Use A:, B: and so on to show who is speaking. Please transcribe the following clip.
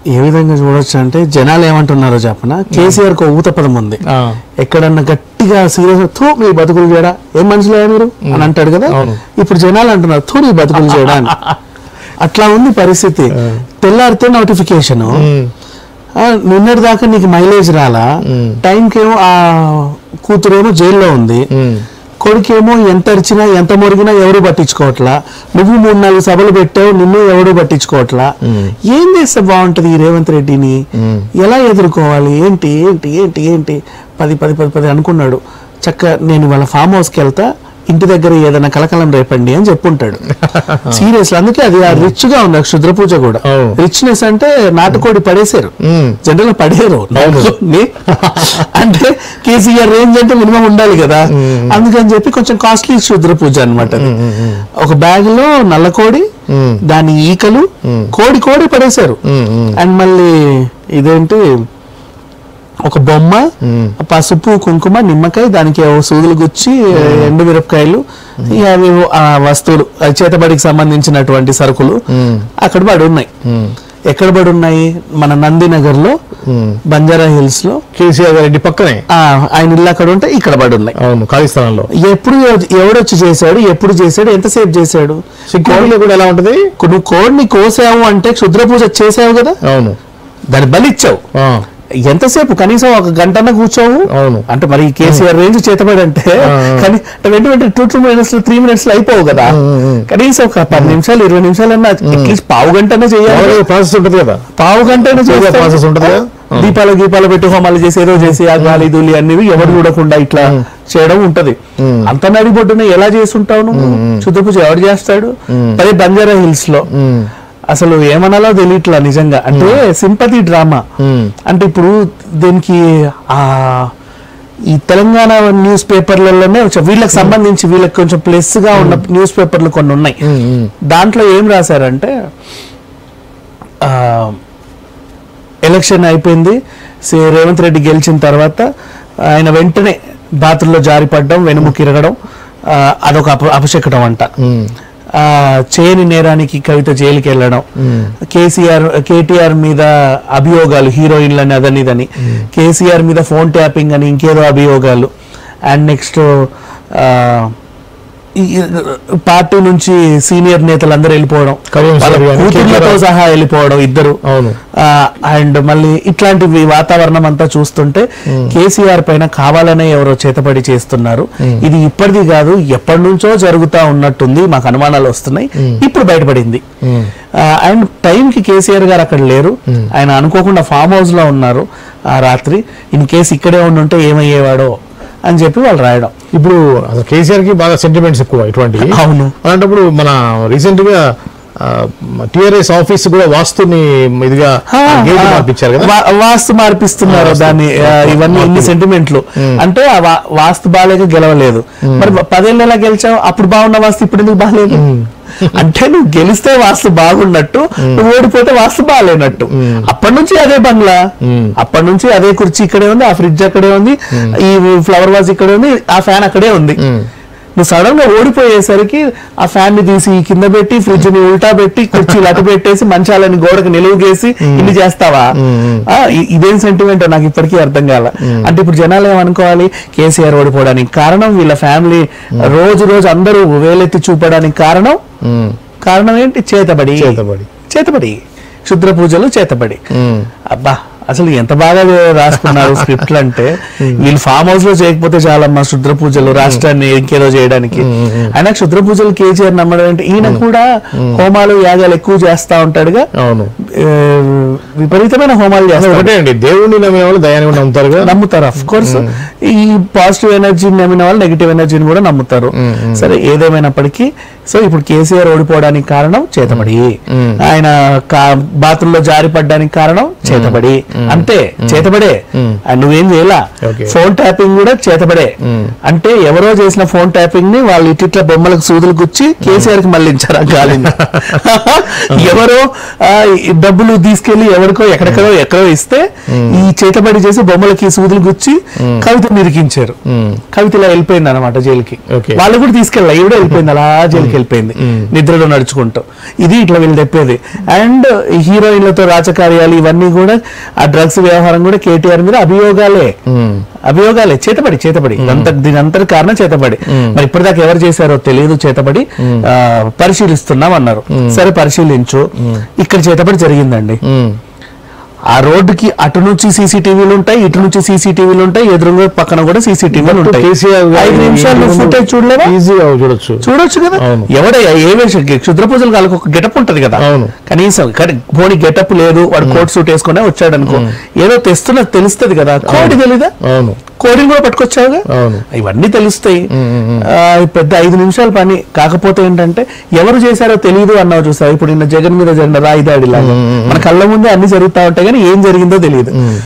A: ఏ విధంగా చూడొచ్చు అంటే జనాలు ఏమంటున్నారో చెప్పన కేసీఆర్ కు ఊత పదం ఉంది
B: ఆ,
A: ఎక్కడన్నా గట్టిగా సీరియస్ థూ మీ బతుకులు చేయడా ఏం మనుషులయ్యా మీరు అని అంటాడు కదా
B: అవును.
A: ఇప్పుడు జనాలు అంటున్నారు థూ నీ బతుకులు చేయడా అని అట్లా ఉంది పరిస్థితి తెల్లారితే నోటిఫికేషన్
B: ఉమ్,
A: నిన్నటి దాకా నీకు మైలేజ్ రాలా
B: మ్.
A: టైంకేమో ఆ కూతురేమో జైల్లో ఉంది
B: ఉమ్,
A: కొడుకేమో ఎంత అరిచినా ఎంత మొరిగినా ఎవరు పట్టించుకోవట్లా నువ్వు మూడు నాలుగు సభలు పెట్టావు నిన్ను ఎవరు పట్టించుకోవట్లా
B: మ్.
A: ఏం చేస్తే బాగుంటది ఈ రేవంత్ రెడ్డిని
B: మ్.
A: ఎలా ఎదుర్కోవాలి ఏంటి ఏంటి ఏంటి ఏంటి పది పది పది పది అనుకున్నాడు చక్క నేను వాళ్ళ ఫామ్ హౌస్కి వెళ్తా ఇంటి దగ్గర ఏదైనా కలకలం రేపండి అని చెప్పుంటాడు సీరియస్ అందుకే అది రిచ్ గా ఉంది ఆ క్షుద్ర పూజ కూడా
B: అవును.
A: రిచ్నెస్ అంటే నాటుకోడి పడేశారు
B: ఉమ్,
A: జనరల్ గా పడేరు నాటుకోడిని. అంటే కేసీఆర్ రేంజ్ అంటే మినిమం ఉండాలి కదా అందుకని చెప్పి కొంచెం కాస్ట్లీ క్షుద్ర పూజ అనమాట ఒక బ్యాగ్ లో నల్ల కోడి
B: ఉమ్,
A: దాని ఈకలు కోడి కోడి పడేశారు
B: ఉమ్, ఉమ్,
A: అండ్ మళ్ళీ ఇదేంటి ఒక బొమ్మ
B: ఉమ్.
A: పసుపు కుంకుమ నిమ్మకాయ దానికి ఏవో సూదులు గుచ్చి ఎండు మిరపకాయలు ఇక అవి ఆ వస్తువులు ఆ చేతబడికి సంబంధించినటువంటి సరుకులు
B: ఉమ్,
A: అక్కడ పడి ఉన్నాయి
B: ఉమ్,
A: ఎక్కడ పడి ఉన్నాయి మన నందినగర్ లో
B: ఉమ్.
A: బంజారా హిల్స్ లో
B: కేసీఆర్ గారి ఇంటి పక్కనే
A: ఆ, ఆయన ఇల్లు అక్కడ ఉంటే ఇక్కడ పడి ఉన్నాయి
B: అవును ఖాళీ స్థలంలో
A: ఎప్పుడు ఎవడొచ్చి చేశాడు ఎప్పుడు చేశాడు ఎంతసేపు చేశాడు
B: సెక్యూరిటీలో కూడా ఎలా ఉంటది
A: నువ్వు కోడిని కోసావు అంటే క్షుద్ర పూజ చేసావు కదా
B: అవును
A: దాన్ని బలిచ్చావు
B: ఆ,
A: ఎంతసేపు కనీసం ఒక గంటన్న కూర్చోవు
B: అవును
A: అంటే మరి కేసీఆర్ రేంజ్ చేతబడి అంటే
B: ఆ, ఆ.
A: కానీ అంటే వెంట వెంటనే టూ టూ మినిట్స్ లో త్రీ మినిట్స్ లో అయిపోవు కదా
B: ఉమ్, ఉమ్.
A: కనీసం ఒక పది నిమిషాలు ఇరవై నిమిషాలు అన్నా అట్లీస్ట్ పావు గంటనే చేయాలి
B: ప్రాసెస్ ఉంటుంది కదా
A: పావు గంటనే
B: పూజ
A: చేస్తే
B: process ఉంటది కదా?
A: దీపాలు గీపాలు పెట్టి హోమాలు చేసి ఏదో చేసి ఆ గాలి దూలి అన్ని ఎవరు చూడకుండా ఇట్లా చేయడం ఉంటది
B: ఉమ్.
A: అంత నడిబొడ్డున ఎలా చేస్తుంటావు నువ్వు శుద్ధ పూజ ఎవరు చేస్తాడు పది బంజారా హిల్స్ లో
B: ఉమ్,
A: అసలు ఏమనాలో తెలియట్లా నిజంగా అంటే సింపతి డ్రామా
B: ఉమ్,
A: అంటే ఇప్పుడు దీనికి ఆ ఈ తెలంగాణ న్యూస్ పేపర్లలోనే వచ్చా- వీళ్ళకి సంబంధించి వీళ్ళకి కొంచెం ప్లస్ గా ఉన్న న్యూస్ పేపర్లు కొన్ని ఉన్నాయి
B: ఉమ్, ఉమ్,
A: దాంట్లో ఏం రాశారంటే ఆ, ఎలక్షన్ అయిపోయింది సి- రేవంత్ రెడ్డి గెలిచిన తర్వాత ఆయన వెంటనే బాతుల్లో జారిపడడం వెనుముకి ఇరగడం ఆ, అదొక అప అపశకటం అంట
B: ఉమ్,
A: ఆ, చేయని నేరానికి కవిత జైలుకి వెళ్ళడం
B: ఉమ్.
A: కేసీఆర్ కేటీఆర్ మీద అభియోగాలు హీరోయిన్లని అదని ఇదని కేసీఆర్ మీద ఫోన్ ట్యాపింగ్ అని ఇంకేదో అభియోగాలు అండ్ నెక్స్ట్ పార్టీ నుంచి సీనియర్ నేతలు అందరూ వెళ్ళిపోవడం
B: కడియం
A: వాళ్ళ
B: శ్రీహరి గారు,
A: కూతుర్లతో
B: కేటీఆర్
A: సహా వెళ్ళిపోవడం ఇద్దరు
B: అవును
A: అండ్ మళ్ళీ ఇట్లాంటి వాతావరణం అంతా చూస్తుంటే కేసీఆర్ పైన కావాలనే ఎవరో చేతపడి చేస్తున్నారు ఇది ఇప్పటిది కాదు ఎప్పటి నుంచో జరుగుతా ఉన్నట్టుంది మాకు అనుమానాలు వస్తున్నాయి ఇప్పుడు బయటపడింది
B: ఉమ్,
A: అండ్ టైంకి కేసీఆర్ గారు అక్కడ లేరు ఆయన అనుకోకుండా ఫామ్ హౌస్ లో ఉన్నారు ఆ రాత్రి ఇన్ కేసు ఇక్కడే ఉండుంటే ఏమయ్యేవాడో అని చెప్పి వాళ్ళు రాయడం
B: ఇప్పుడు అసలు కేసీఆర్ కి బాగా సెంటిమెంట్స్ ఎక్కువ ఇటువంటి
A: అవును
B: అలాంటప్పుడు మన రీసెంట్ గా టిఆర్ఎస్ ఆఫీస్ కూడా వాస్తుని ఇదిగా గేట్ మార్పించారు కదా
A: వా- వాస్తు మార్పిస్తున్నారు దాన్ని ఆ, ఇవన్నీ ఇన్ని సెంటిమెంట్లు అంటే ఆ వా- వాస్తు బాగాలేక గెలవలేదు మరి పదేళ్ళు ఎలా గెలిచావు అప్పుడు బాగున్న వాస్తు ఇప్పుడు ఎందుకు బాగాలేదు అంటే నువ్వు గెలిస్తే వాస్తు బాగున్నట్టు నువ్వు ఓడిపోతే వాస్తు బాగాలేనట్టు అప్పటి నుంచి అదే బంగ్లా అప్పటి నుంచి అదే కుర్చీ ఇక్కడే ఉంది ఆ ఫ్రిడ్జ్ అక్కడే ఉంది ఈ ఫ్లవర్ వాజ్ ఇక్కడే ఉంది ఆ ఫ్యాన్ అక్కడే ఉంది నువ్వు సడన్ గా ఓడిపోయేసరికి ఆ ఫ్యాన్ ని తీసి కింద పెట్టి ఫ్రిడ్జ్ ని ఉల్టా పెట్టి కుర్చీలు అటు పెట్టేసి మంచాలని గోడకు నిలువుగేసి ఇన్ని చేస్తావా ఆ, ఇ- ఇదేం సెంటిమెంట్ నాకు ఇప్పటికీ అర్థం కాల అంటే ఇప్పుడు జనాలు ఏమనుకోవాలి కేసీఆర్ ఓడిపోవడానికి కారణం వీళ్ళ ఫ్యామిలీ రోజు రోజు అందరూ వేలెత్తి చూపడానికి కారణం
B: ఉమ్,
A: కారణం ఏంటి చేతబడి
B: చేతబడి.
A: చేతబడి క్షుద్ర పూజలు చేతబడి
B: ఉమ్,
A: అబ్బా అసలు ఎంత బాగా రాసుకున్నారు స్క్రిప్ట్లు అంటే వీళ్ళు ఫామ్ హౌస్ లో చేయకపోతే చాలమ్మా క్షుద్ర పూజలు రాష్ట్రాన్ని ఇంకేదో చేయడానికి అయినా క్షుద్ర పూజలు కేజీఆర్ నమ్మడం అంటే ఈయన కూడా హోమాలు యాగాలు ఎక్కువ చేస్తా ఉంటాడుగా
B: అవును
A: ఏ, విపరీతమైన హోమాలు
B: అసలు
A: చేస్తాడు
B: ఒకటే అండి దేవుడిని నమ్మిన వాళ్ళు దయాన్ని కూడా నమ్ముతారు కదా
A: నమ్ముతారు అఫ్ కోర్స్ ఈ పాజిటివ్ ఎనర్జీని నమ్మిన వాళ్ళు నెగిటివ్ ఎనర్జీని కూడా నమ్ముతారు సరే ఏదేమైనప్పటికీ సో ఇప్పుడు కేసీఆర్ ఓడిపోవడానికి కారణం చేతబడి ఆయన బాత్రూంలో జారి పడ్డానికి కారణం చేతబడి అంతే చేతబడే ఆ, నువ్వేం చేయలా
B: Okay.
A: ఫోన్ ట్యాపింగ్ కూడా చేతబడే అంటే ఎవరో చేసిన ఫోన్ ట్యాపింగ్ ని వాళ్ళు ఇట్లా బొమ్మలకు సూదులు గుచ్చి కేసీఆర్ కి మళ్ళించారు ఆ గాలిని ఎవరో ఆ, ఈ డబ్బులు తీసుకెళ్లి ఎవరికో ఎక్కడెక్కడో ఎక్కడో ఇస్తే ఈ చేతబడి చేసి బొమ్మలకి సూదులు గుచ్చి కవిత నిరికించారు కవిత ఇలా వెళ్ళిపోయింది అనమాట జైలుకి
B: Okay.
A: వాళ్ళు కూడా తీసుకెళ్ళాలి ఈవిడ వెళ్ళిపోయింది అలా జైలుకి లోకి వెళ్ళిపోయింది నిద్రలో నడుచుకుంటూ ఇది ఇట్లా వీళ్ళు చెప్పేది అండ్ హీరోయిన్లతో రాజకార్యాలు ఇవన్నీ కూడా ఆ డ్రగ్స్ వ్యవహారం కూడా కేటీఆర్ మీద అభియోగాలే అభియోగాలే చేతబడి చేతబడి అంత దీని అంతటి కారణం చేతబడి మరి ఇప్పటిదాకా ఎవరు చేశారో తెలియదు చేతబడి ఆ, పరిశీలిస్తున్నాం అన్నారు సరే పరిశీలించు ఇక్కడ చేతబడి జరిగిందండి ఆ రోడ్డుకి అటు నుంచి సీసీటీవీలు ఉంటాయి ఇటు నుంచి సీసీటీవీలు ఉంటాయి ఎదురుగా పక్కన కూడా సీసీటీవీలు ఉంటాయి
B: కేసీఆర్ గారి
A: ఐదు నిమిషాలు ఫుటేజ్ చూడలేవా
B: ఈజీగా చూడొచ్చు
A: చూడొచ్చు కదా
B: అవును.
A: ఎవడయ్యా ఏ వేషం క్షుద్ర పూజలు వాళ్ళకి ఒక గెటప్ ఉంటది కదా
B: అవును.
A: కనీసం కానీ పోనీ గెటప్ లేదు వాడు కోట్ సూట్ వేసుకునే వచ్చాడు అనుకో ఏదో తెస్తున్నది తెలుస్తది కదా కోడి తెలీదా
B: అవును
A: కోడిని కూడా పట్టుకొచ్చావుగా
B: అవును.
A: ఇవన్నీ తెలుస్తాయి ఆ, ఈ పెద్ద ఐదు నిమిషాల పని కాకపోతే ఏంటంటే ఎవరు చేశారో తెలియదు అన్నావు చూసావు ఇప్పుడు నిన్న జగన్ మీద జరిగిన రాయి దాడి లాగా మన కళ్ళ ముందే అన్ని జరుగుతా ఉంటాయి కానీ ఏం జరిగిందో తెలియదు